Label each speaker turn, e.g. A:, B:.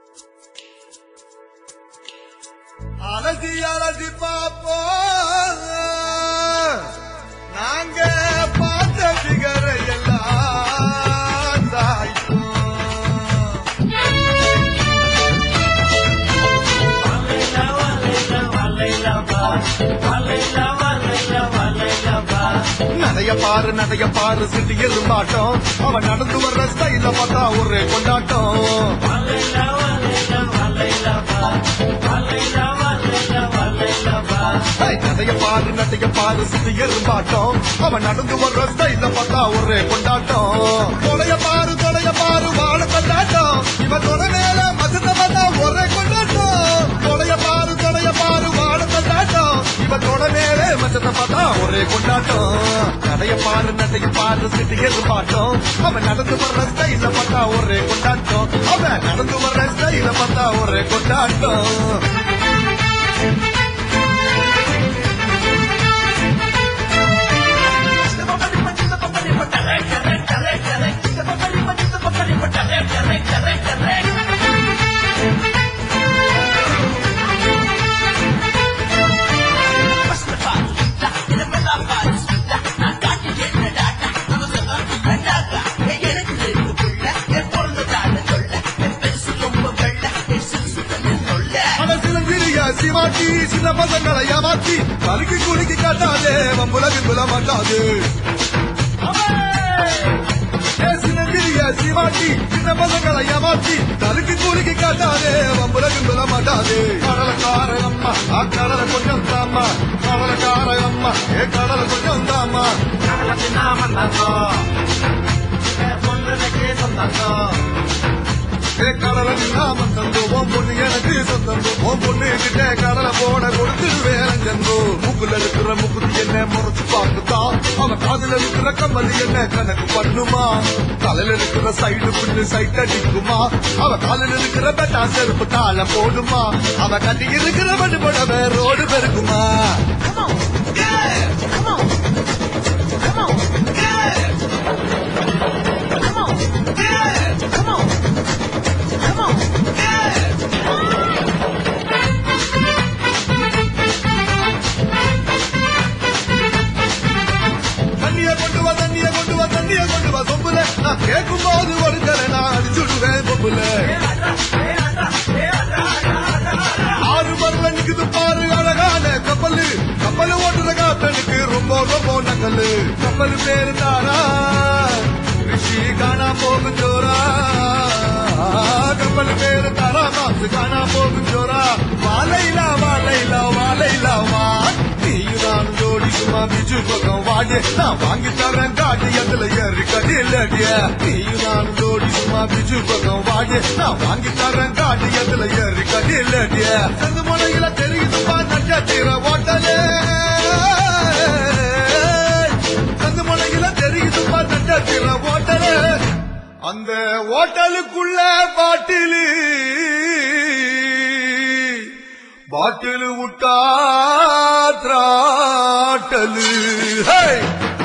A: அலசி அலசி பார்ப்போம் நாங்க பார்த்த பிகரை எல்லாம் சாய்ப்போம் நடைய பாரு நடைய பாரு சிட்டி எருமாட்டம் அவன் நடந்து வர்ற ஸ்டைல பார்த்தா ஒரே கொண்டாட்டம் ஹை, நடைய பாரு நடைய பாரு சிட்டி எருமாட்டம் அவன் நடந்து வர்ற ஸ்டைல பார்த்தா ஒரே கொண்டாட்டம் தொலைய பாரு தொலைய பாரு வாழ கொண்டாட்டம் இவன் தொலை மேல மசத்த பார்த்தா ஒரே கொண்டாட்டம் தொலைய பாரு தொலைய பாரு வாழ கொண்டாட்டம் இவன் தொலை மேல மசத்த பார்த்தா ஒரே கொண்டாட்டம் நடைய பாரு நடைய பாரு சிட்டி எருமாட்டம் அவன் நடந்து வர்ற ஸ்டைல பார்த்தா ஒரே கொண்டாட்டம் அவன் நடந்து வர்ற ஸ்டைல பார்த்தா ஒரே கொண்டாட்டம் மனசிலங்கிரிய சிவாட்டி சின்ன பசங்களை ஏமாத்தி கலுக்கி குலுக்கி காட்டாதே வம்புலகு குல மாட்டாது சின்னங்கிரிய சிவாட்டி சின்ன பசங்களை ஏமாத்தி கலுக்கி குலுக்கி காட்டாதே வம்புலகு குல மாட்டாது கடலக்கார அம்மா ஆ கடல கொஞ்சம் தாமா கடலக்கார அம்மா ஏ கடல கொஞ்சம் தாமா கடலுக்கு நாம ஏ கடலை நாம தந்தோ உன் பொண்ணு எனக்கு சொந்தம் உன் பொண்ணு கிட்ட கடலை போட கொடுத்து வேலஞ்சந்தோ மூக்குல இருக்கிற முக்குதி என்ன முறைச்சு பார்க்குதா அவன் காதுல இருக்கிற கம்மலி என்ன கணக்கு பண்ணுமா தலையில இருக்கிற சைடு புண்ணு சைட் அடிக்குமா அவ காலில் இருக்கிற பெட்டா செருப்பு தாளம் போடுமா அவ கட்டி இருக்கிற வடுபடவ ரோடு பெருக்குமா தண்ணிய கொண்டு வா தண்ணிய கொண்டு வா தண்ணிய கொண்டு வா சொம்புல நான் கேட்கும் போது ஒரு கரை நான் அடிச்சுடுவேன் பொம்புல ஆறு மரல நிக்குது பாரு அழகான கப்பலு கப்பல் ஓட்டுற காத்தனுக்கு ரொம்ப ரொம்ப நக்கலு கப்பல் பேரு தாரா ரிஷி காணா போகும் ஜோரா கப்பல் பேரு தாரா மாசு காணா போகும் ஜோரா வாழைலா வாழைலா வாழைலா வா நீயும் நானும் ஜோடி சும்மா பிஜு பக்கம் வாடிய நான் வாங்கி தரேன் காட்டு எதுல ஏறி கடி இல்லடிய நீயும் நானும் ஜோடி சும்மா பிஜு பக்கம் வாடிய நான் வாங்கி தரேன் காட்டு எதுல ஏறி கடி இல்லடிய செந்து முனையில தெரியுதுப்பா நட்சத்திர ஓட்டலே செந்து முனையில தெரியுதுப்பா நட்சத்திர ஓட்டலே அந்த ஓட்டலுக்குள்ள பாட்டிலு பாட்டில் விட்டா திராட்டலு ஹே